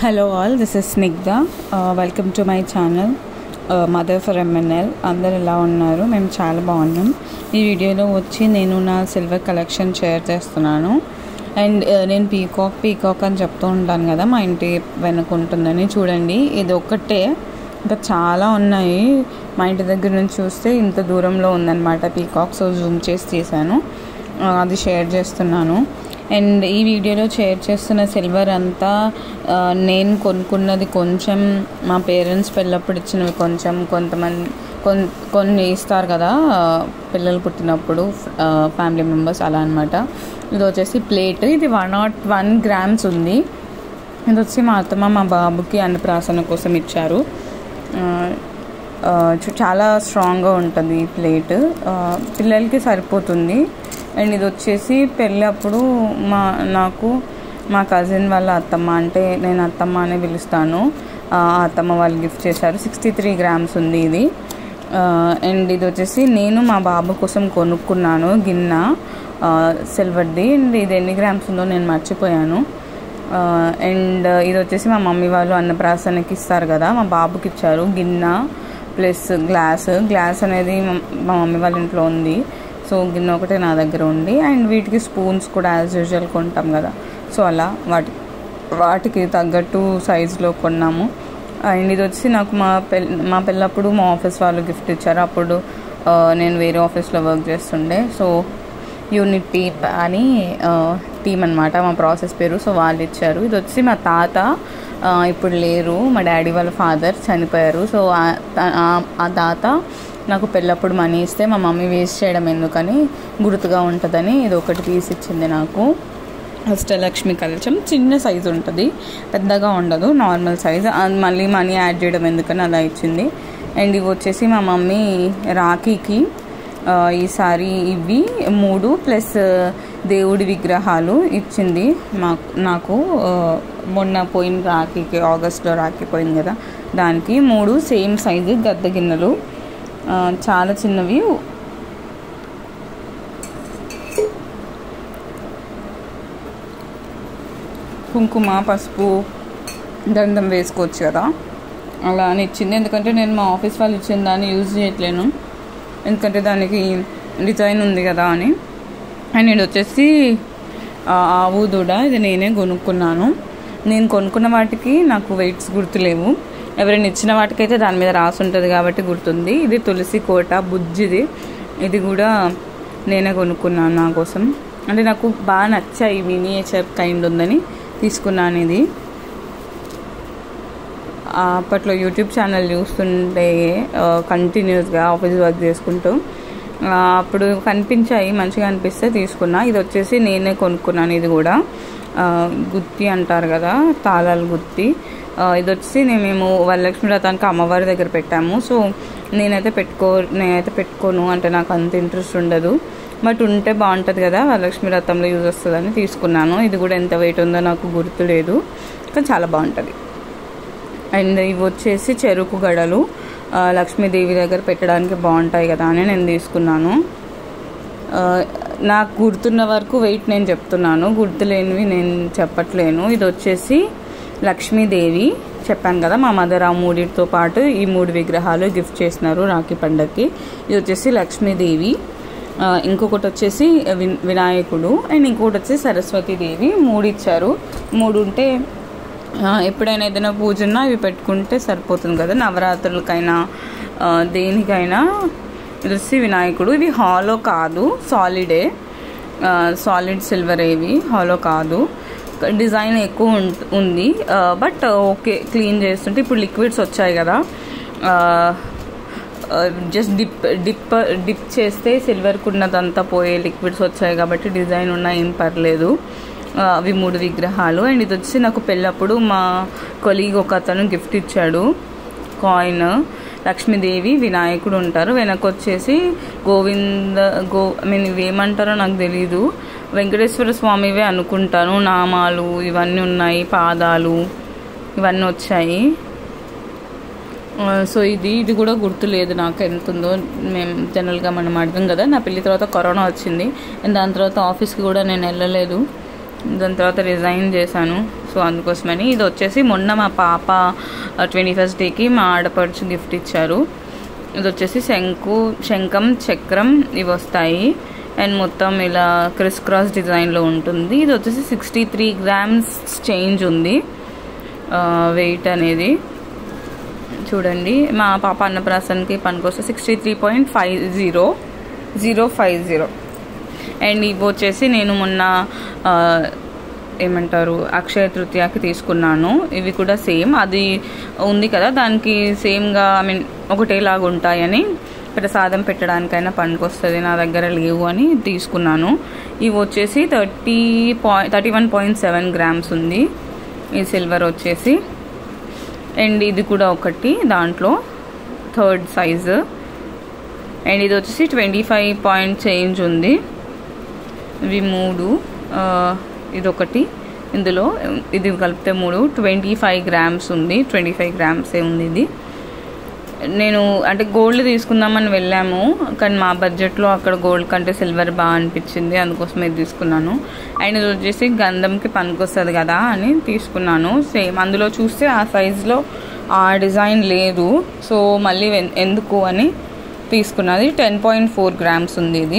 hello all this is Snigdha welcome to my channel mother for MNL అందరు ఎలా ఉన్నారు మేము చాలా బాగున్నాం ఈ వీడియోలో వచ్చి నేను నా సిల్వర్ కలెక్షన్ షేర్ చేస్తున్నాను అండ్ నేను పీకాక్ పీకాక్ అని చెప్తూ ఉంటాను కదా మా ఇంటి వెనక ఉంటుందని చూడండి ఇది ఒక్కటే ఇంకా చాలా ఉన్నాయి మా ఇంటి దగ్గర నుంచి చూస్తే ఇంత దూరంలో ఉందన్నమాట పీకాక్ సో జూమ్ చేసి తీసాను ఆ, అది షేర్ చేస్తున్నాను అండ్ ఈ వీడియోలో షేర్ చేస్తున్న సిల్వర్ అంతా ఆ, నేను కొనుక్కున్నది కొంచెం మా పేరెంట్స్ పెళ్ళప్పుడు ఇచ్చినవి కొంచెం కొంతమంది కొన్ కొన్ని ఇస్తారు కదా ఆ, పిల్లలు పుట్టినప్పుడు ఫ్యామిలీ మెంబర్స్ అలా అనమాట ఇది వచ్చేసి ప్లేట్ ఇది వన్ నాట్ వన్ గ్రామ్స్ ఉంది ఇది వచ్చి మా అత్తమ్మ మా బాబుకి అన్నప్రాసన కోసం ఇచ్చారు ఆ, ఆ, చు- చాలా స్ట్రాంగ్గా ఉంటుంది ఈ ప్లేట్ ఆ, పిల్లలకి సరిపోతుంది అండ్ ఇది వచ్చేసి పెళ్ళి అప్పుడు మా నాకు మా కజిన్ వాళ్ళ అత్తమ్మ అంటే నేను అత్తమ్మ అనే పిలుస్తాను ఆ ఆ అత్తమ్మ వాళ్ళు గిఫ్ట్ చేశారు సిక్స్టీ త్రీ గ్రామ్స్ ఉంది ఇది అండ్ ఇది వచ్చేసి నేను మా బాబు కోసం కొనుక్కున్నాను గిన్నె సిల్వర్ది అండ్ ఇది ఎన్ని గ్రామ్స్ ఉందో నేను మర్చిపోయాను అండ్ ఇది వచ్చేసి మా మమ్మీ వాళ్ళు అన్నప్రాసనకి ఇస్తారు కదా మా బాబుకి ఇచ్చారు గిన్నె ప్లస్ గ్లాస్ గ్లాస్ అనేది మా మా మమ్మీ వాళ్ళ ఇంట్లో ఉంది సో గిన్నె ఒకటే నా దగ్గర ఉంది అండ్ వీటికి స్పూన్స్ కూడా యాజ్ యూజువల్ కొంటాం కదా సో అలా వాటి వాటికి తగ్గట్టు సైజులో కొన్నాము అండ్ ఇది వచ్చి నాకు మా పెళ్ మా పెళ్ళప్పుడు మా ఆఫీస్ వాళ్ళు గిఫ్ట్ ఇచ్చారు అప్పుడు ఆ, నేను వేరే ఆఫీస్లో వర్క్ చేస్తుండే సో యూనిట్ టీప్ అని టీమ్ అనమాట మా ప్రాసెస్ పేరు సో వాళ్ళు ఇచ్చారు ఇది వచ్చి మా తాత ఆ, ఇప్పుడు లేరు మా డాడీ వాళ్ళ ఫాదర్ చనిపోయారు సో ఆ- ఆ- ఆ తాత నాకు పెళ్ళప్పుడు మనీ ఇస్తే మా మమ్మీ వేస్ట్ చేయడం ఎందుకని గుర్తుగా ఉంటుందని ఇది ఒకటి తీసి ఇచ్చింది నాకు అష్టలక్ష్మి కలచం చిన్న సైజు ఉంటుంది పెద్దగా ఉండదు నార్మల్ సైజ్ మళ్ళీ మనీ యాడ్ చేయడం ఎందుకని అలా ఇచ్చింది అండ్ ఇవి వచ్చేసి మా మమ్మీ రాఖీకి ఆ, ఈసారి ఇవి మూడు ప్లస్ దేవుడి విగ్రహాలు ఇచ్చింది మాకు నాకు ఆ, మొన్న పోయిన రాఖీకి ఆగస్ట్లో రాఖీ పోయింది కదా దానికి మూడు సేమ్ సైజు గద్ద గిన్నెలు ఆ, చాలా చిన్నవి కుంకుమ పసుపు దండం వేసుకోవచ్చు కదా అలా అని ఇచ్చింది ఎందుకంటే నేను మా ఆఫీస్ వాళ్ళు ఇచ్చిన దాన్ని యూజ్ చేయట్లేను ఎందుకంటే దానికి డిజైన్ ఉంది కదా అని అండ్ ఇది వచ్చేసి ఆ, ఆవు దూడ ఇది నేనే కొనుక్కున్నాను నేను కొనుక్కున్న వాటికి నాకు వెయిట్స్ గుర్తులేవు ఎవరైనా ఇచ్చిన వాటికైతే దాని మీద రాసి ఉంటుంది కాబట్టి గుర్తుంది ఇది తులసి కోట బుజ్జిది ఇది కూడా నేనే కొనుక్కున్నాను నా కోసం అంటే నాకు బాగా నచ్చాయి మినియేచర్ కైండ్ ఉందని తీసుకున్నాను ఇది ఆ, అప్పట్లో యూట్యూబ్ ఛానల్ చూస్తుంటే కంటిన్యూస్గా ఆఫీస్ వర్క్ చేసుకుంటూ ఆ, అప్పుడు కనిపించాయి మంచిగా అనిపిస్తే తీసుకున్నా ఇది వచ్చేసి నేనే కొనుక్కున్నాను ఇది కూడా ఆ, గుత్తి అంటారు కదా తాళాలు గుత్తి ఆ, ఇది వచ్చి నేను మేము వరలక్ష్మి వ్రతానికి అమ్మవారి దగ్గర పెట్టాము సో నేనైతే పెట్టుకో నేనైతే పెట్టుకోను అంటే నాకు అంత ఇంట్రెస్ట్ ఉండదు బట్ ఉంటే బాగుంటుంది కదా వరలక్ష్మి వ్రతంలో యూజ్ వస్తుందని తీసుకున్నాను ఇది కూడా ఎంత వెయిట్ ఉందో నాకు గుర్తులేదు కానీ చాలా బాగుంటుంది అండ్ ఇవి వచ్చేసి చెరుకు గడలు ఆ, లక్ష్మీదేవి దగ్గర పెట్టడానికి బాగుంటాయి కదా అని నేను తీసుకున్నాను ఆ, నాకు గుర్తున్న వరకు వెయిట్ నేను చెప్తున్నాను గుర్తులేనివి నేను చెప్పట్లేను ఇది వచ్చేసి లక్ష్మీదేవి చెప్పాను కదా మా మదర్ ఆ మూడిటితో పాటు ఈ మూడు విగ్రహాలు గిఫ్ట్ చేసినారు రాఖీ పండగకి ఇది వచ్చేసి లక్ష్మీదేవి ఆ, ఇంకొకటి వచ్చేసి విన్- వినాయకుడు అండ్ ఇంకొకటి వచ్చేసి సరస్వతీదేవి మూడు ఇచ్చారు మూడు ఉంటే ఆ, ఎప్పుడైనా ఏదైనా పూజ ఉన్నా ఇవి పెట్టుకుంటే సరిపోతుంది కదా నవరాత్రులకైనా ఆ, దేనికైనా ఇది వచ్చి వినాయకుడు ఇవి హాలో కాదు సాలిడే సాలిడ్ సిల్వర్ ఏవి హాలో కాదు డిజైన్ ఎక్కువ ఉంట్- ఉంది బట్ ఓకే క్లీన్ చేస్తుంటే ఇప్పుడు లిక్విడ్స్ వచ్చాయి కదా జస్ట్ డిప్ డిప్ డిప్ చేస్తే సిల్వర్కి ఉన్నదంతా పోయే లిక్విడ్స్ వచ్చాయి కాబట్టి డిజైన్ ఉన్నా ఏం పర్లేదు ఆ, అవి మూడు విగ్రహాలు అండ్ ఇది వచ్చి నాకు పెళ్ళప్పుడు మా కొలీగ్ ఒక అతను గిఫ్ట్ ఇచ్చాడు కాయిన్ లక్ష్మీదేవి వినాయకుడు ఉంటారు వెనక వచ్చేసి గోవింద గో ఐ మీన్ ఇవి ఏమంటారో నాకు తెలీదు వెంకటేశ్వర స్వామివే అనుకుంటాను నామాలు ఇవన్నీ ఉన్నాయి పాదాలు ఇవన్నీ వచ్చాయి ఆ, సో ఇది ఇది కూడా గుర్తులేదు నాకు ఎంత ఉందో మేము జనరల్గా మనం అడగం కదా నా పెళ్లి తర్వాత కరోనా వచ్చింది అండ్ దాని తర్వాత ఆఫీస్కి కూడా నేను వెళ్ళలేదు దాని తర్వాత రిజైన్ చేశాను సో అందుకోసమని ఇది వచ్చేసి మొన్న మా పాప ట్వంటీ ఫస్ట్ డేకి మా ఆడపడుచు గిఫ్ట్ ఇచ్చారు ఇది వచ్చేసి శంకు శంఖం చక్రం ఇవి వస్తాయి అండ్ మొత్తం ఇలా క్రిస్ క్రాస్ డిజైన్లో ఉంటుంది ఇది వచ్చేసి సిక్స్టీ త్రీ గ్రామ్స్ చేంజ్ ఉంది వెయిట్ అనేది చూడండి మా పాప అన్నప్రాసనకి పనికొస్తే sixty three point five zero zero five zero and ఇవి వచ్చేసి నేను మొన్న ఆ, ఏమంటారు అక్షయ తృతీయకి తీసుకున్నాను ఇవి కూడా సేమ్ అది ఉంది కదా దానికి సేమ్గా ఐ మీన్ ఒకటేలాగా ఉంటాయని ప్రసాదం పెట్టడానికైనా పనికొస్తుంది నా దగ్గర లేవు అని తీసుకున్నాను ఇవి వచ్చేసి thirty point thirty one point seven grams ఉంది ఈ సిల్వర్ వచ్చేసి అండ్ ఇది కూడా ఒకటి దాంట్లో థర్డ్ సైజు అండ్ ఇది వచ్చేసి ట్వంటీ ఫైవ్ పాయింట్ చేంజ్ ఉంది ఇవి మూడు ఆ, ఇదొకటి ఇందులో ఇది కలిపితే మూడు ట్వంటీ ఫైవ్ గ్రామ్స్ ఉంది ట్వంటీ ఫైవ్ గ్రామ్సే ఉంది ఇది నేను అంటే గోల్డ్ తీసుకుందామని వెళ్ళాము కానీ మా బడ్జెట్లో అక్కడ గోల్డ్ కంటే సిల్వర్ బాగా అనిపించింది అందుకోసం ఇది తీసుకున్నాను అండ్ ఇది వచ్చేసి గంధంకి పనికొస్తుంది కదా అని తీసుకున్నాను సేమ్ అందులో చూస్తే ఆ సైజులో ఆ డిజైన్ లేదు సో మళ్ళీ వెన్- ఎందుకు అని తీసుకున్నది టెన్ పాయింట్ ఫోర్ గ్రామ్స్ ఉంది ఇది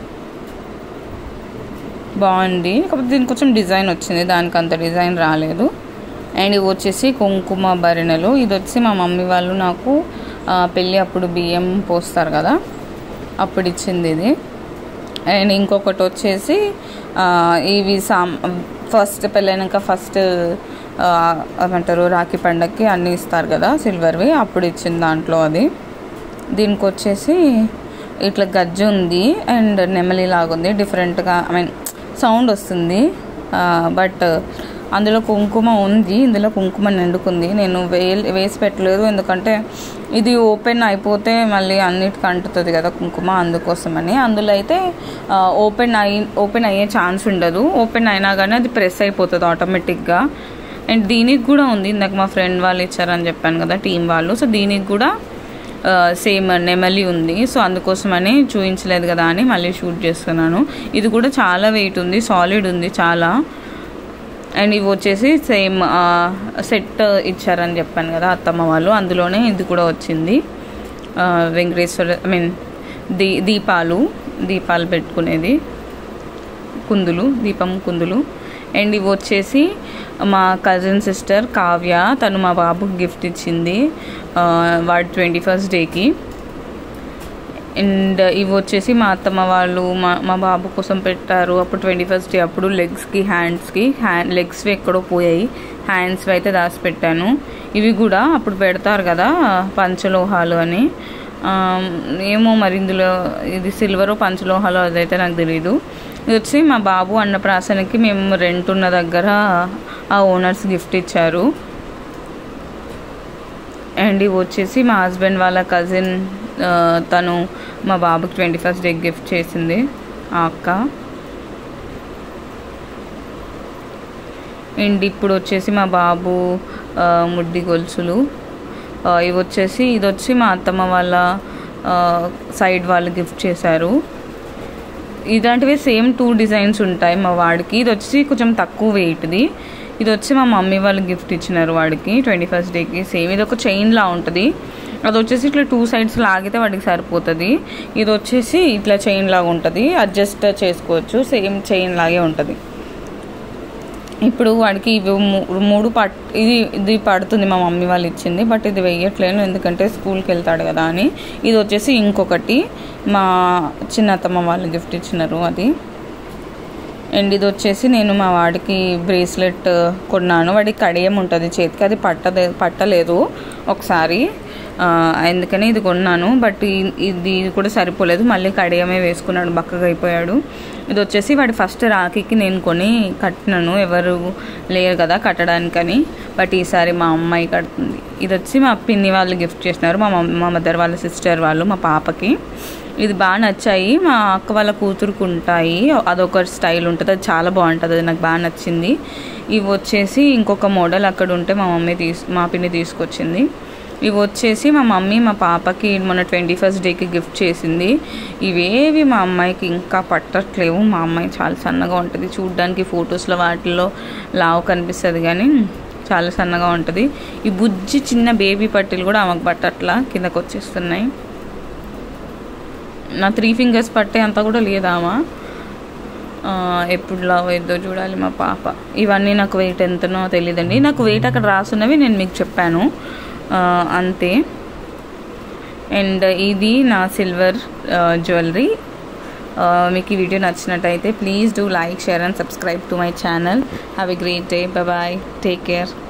బాగుంది కాకపోతే దీనికి కొంచెం డిజైన్ వచ్చింది దానికి అంత డిజైన్ రాలేదు అండ్ ఇవి వచ్చేసి కుంకుమ భరిణెలు ఇది వచ్చి మా మమ్మీ వాళ్ళు నాకు ఆ, పెళ్ళి అప్పుడు బియ్యం పోస్తారు కదా అప్పుడు ఇచ్చింది ఇది అండ్ ఇంకొకటి వచ్చేసి ఆ, ఇవి సామ్ ఫస్ట్ పెళ్ళైనాక ఫస్ట్ ఆ, ఏమంటారు రాఖీ పండగకి అన్నీ ఇస్తారు కదా సిల్వర్వి అప్పుడు ఇచ్చింది దాంట్లో అది దీనికి వచ్చేసి ఇట్లా గజ్జి ఉంది అండ్ నెమలి లాగా ఉంది డిఫరెంట్గా ఐ మీన్ సౌండ్ వస్తుంది బట్ అందులో కుంకుమ ఉంది ఇందులో కుంకుమ నిండుకుంది నేను వే వేసి పెట్టలేదు ఎందుకంటే ఇది ఓపెన్ అయిపోతే మళ్ళీ అన్నిటికి అంటుతుంది కదా కుంకుమ అందుకోసమని అందులో అయితే ఓపెన్ అయి ఓపెన్ అయ్యే ఛాన్స్ ఉండదు ఓపెన్ అయినా కానీ అది ప్రెస్ అయిపోతుంది ఆటోమేటిక్గా అండ్ దీనికి కూడా ఉంది ఇందాక మా ఫ్రెండ్ వాళ్ళు ఇచ్చారని చెప్పాను కదా టీం వాళ్ళు సో దీనికి కూడా సేమ్ నెమలి ఉంది సో అందుకోసమని చూపించలేదు కదా అని మళ్ళీ షూట్ చేస్తున్నాను ఇది కూడా చాలా వెయిట్ ఉంది సాలిడ్ ఉంది చాలా అండ్ ఇవి వచ్చేసి సేమ్ సెట్ ఇచ్చారని చెప్పాను కదా అత్తమ్మ వాళ్ళు అందులోనే ఇది కూడా వచ్చింది ఆ, వెంకటేశ్వర ఐ మీన్ దీ దీపాలు దీపాలు పెట్టుకునేది కుందులు దీపం కుందులు అండ్ ఇవి వచ్చేసి మా కజిన్ సిస్టర్ కావ్య తను మా బాబుకి గిఫ్ట్ ఇచ్చింది ఆ, వాడి ట్వంటీ ఫస్ట్ డేకి అండ్ ఇవి వచ్చేసి మా అత్తమ్మ వాళ్ళు మా మా బాబు కోసం పెట్టారు అప్పుడు ట్వంటీ ఫస్ట్ డే అప్పుడు లెగ్స్కి హ్యాండ్స్కి హ్యాండ్ లెగ్స్వి ఎక్కడో పోయాయి హ్యాండ్స్వి అయితే దాచి పెట్టాను ఇవి కూడా అప్పుడు పెడతారు కదా పంచలోహాలు అని ఆ, ఏమో మరి ఇందులో ఇది సిల్వర్ పంచలోహాలు అదైతే నాకు తెలియదు ఇది వచ్చి మా బాబు అన్నప్రాసనకి మేము రెంట్ ఉన్న దగ్గర ఆ ఓనర్స్ గిఫ్ట్ ఇచ్చారు అండ్ ఇవి వచ్చేసి మా హస్బెండ్ వాళ్ళ కజిన్ తను మా బాబుకి ట్వంటీ ఫస్ట్ డే గిఫ్ట్ చేసింది ఆ అక్క అండ్ ఇప్పుడు వచ్చేసి మా బాబు ఆ, ముడ్డి గొలుసులు ఆ, ఇవి వచ్చేసి ఇది వచ్చి మా అత్తమ్మ వాళ్ళ ఆ, సైడ్ వాళ్ళు గిఫ్ట్ చేశారు ఇలాంటివి సేమ్ టూ డిజైన్స్ ఉంటాయి మా వాడికి ఇది వచ్చి కొంచెం తక్కువ వెయిట్ది ఇది వచ్చి మా మమ్మీ వాళ్ళు గిఫ్ట్ ఇచ్చినారు వాడికి ట్వంటీ ఫస్ట్ డేకి సేమ్ ఇది ఒక చైన్ లా ఉంటుంది అది వచ్చేసి ఇట్లా టూ సైడ్స్ లాగితే వాడికి సరిపోతుంది ఇది వచ్చేసి ఇట్లా చైన్ లాగా ఉంటుంది అడ్జస్ట్ చేసుకోవచ్చు సేమ్ చైన్ లాగే ఉంటుంది ఇప్పుడు వాడికి ఇవి మూ- మూడు పట్ ఇది ఇది పడుతుంది మా మమ్మీ వాళ్ళు ఇచ్చింది బట్ ఇది వెయ్యట్లేను ఎందుకంటే స్కూల్కి వెళ్తాడు కదా అని ఇది వచ్చేసి ఇంకొకటి మా చిన్నత్తమ్మ వాళ్ళు గిఫ్ట్ ఇచ్చినారు అది అండ్ ఇది వచ్చేసి నేను మా వాడికి బ్రేస్లెట్ కొన్నాను వాడికి కడియం ఉంటుంది చేతికి అది పట్టదే పట్టలేదు ఒకసారి ఆ, అందుకని ఇది కొన్నాను బట్ ఈ- ఇది కూడా సరిపోలేదు మళ్ళీ కడియమే వేసుకున్నాడు బక్కగా అయిపోయాడు ఇది వచ్చేసి వాడి ఫస్ట్ రాఖీకి నేను కొని కట్టినాను ఎవరు లేరు కదా కట్టడానికని బట్ ఈసారి మా అమ్మాయి కడుతుంది ఇది వచ్చి మా పిన్ని వాళ్ళు గిఫ్ట్ చేసినారు మా మమ్- మా మదర్ వాళ్ళ సిస్టర్ వాళ్ళు మా పాపకి ఇది బాగా నచ్చాయి మా అక్క వాళ్ళ కూతురుకు ఉంటాయి అదొక స్టైల్ ఉంటుంది అది చాలా బాగుంటుంది అది నాకు బాగా నచ్చింది ఇవి వచ్చేసి ఇంకొక మోడల్ అక్కడ ఉంటే మా మమ్మీ తీసు మా పిన్ని తీసుకొచ్చింది ఇవి వచ్చేసి మా మమ్మీ మా పాపకి మొన్న ట్వంటీ ఫస్ట్ డేకి గిఫ్ట్ చేసింది ఇవేవి మా అమ్మాయికి ఇంకా పట్టట్లేవు మా అమ్మాయి చాలా సన్నగా ఉంటుంది చూడ్డానికి ఫొటోస్లో వాటిల్లో లావు కనిపిస్తుంది కానీ చాలా సన్నగా ఉంటుంది ఈ బుజ్జి చిన్న బేబీ పట్టీలు కూడా ఆమెకు పట్టట్లా కిందకు వచ్చేస్తున్నాయి నా త్రీ ఫింగర్స్ పట్టే అంతా కూడా లేదామా ఎప్పుడు లావ్ అయిద్దో చూడాలి మా పాప ఇవన్నీ నాకు వెయిట్ ఎంతనో తెలియదండి నాకు వెయిట్ అక్కడ రాసున్నవి నేను మీకు చెప్పాను ఆ, అంతే అండ్ ఇది నా సిల్వర్ జ్యువెలరీ మీకు ఈ వీడియో నచ్చినట్టయితే please do like share and subscribe to my channel have a great day bye take care